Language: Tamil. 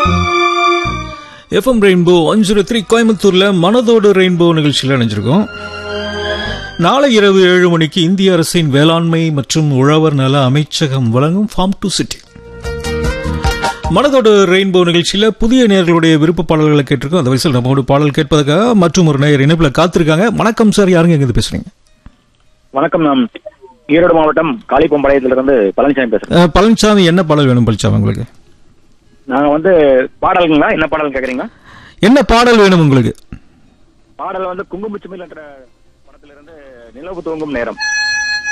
எஃப்எம் ரெயின்போ அஞ்சு த்ரீ கோயம்புத்தூர்ல மனதோடு ரெயின்போ நிகழ்ச்சியில் இணைஞ்சிருக்கோம் நாளை இரவு ஏழு மணிக்கு இந்திய அரசின் வேளாண்மை மற்றும் உழவர் நல அமைச்சகம் வழங்கும் ஃபார்ம் டு சிட்டி மனதோடு ரெயின்போ நிகழ்ச்சியில புதிய நேர்களுடைய விருப்ப பாடல்களை கேட்டிருக்கோம் அந்த வயசில் நம்மோடு பாடல் கேட்பதற்காக மற்றும் ஒரு நேயர் இணைப்புல காத்திருக்காங்க வணக்கம் சார் யாருங்க எங்க பேசுறீங்க வணக்கம் நான் ஈரோடு மாவட்டம் காளிப்பம்பாளையத்திலிருந்து பழனிசாமி பேசுறேன் அஹ், பழனிசாமி என்ன பாடல் வேணும் பழனிசாமி உங்களுக்கு நாங்க வந்து பாடல்களா என்ன பாடல் கேக்குறீங்களா என்ன பாடல் வேணும் உங்களுக்கு பாடல் வந்து குங்குமச்சிமில் என்ற படத்திலிருந்து நிலவு தூங்கும் நேரம்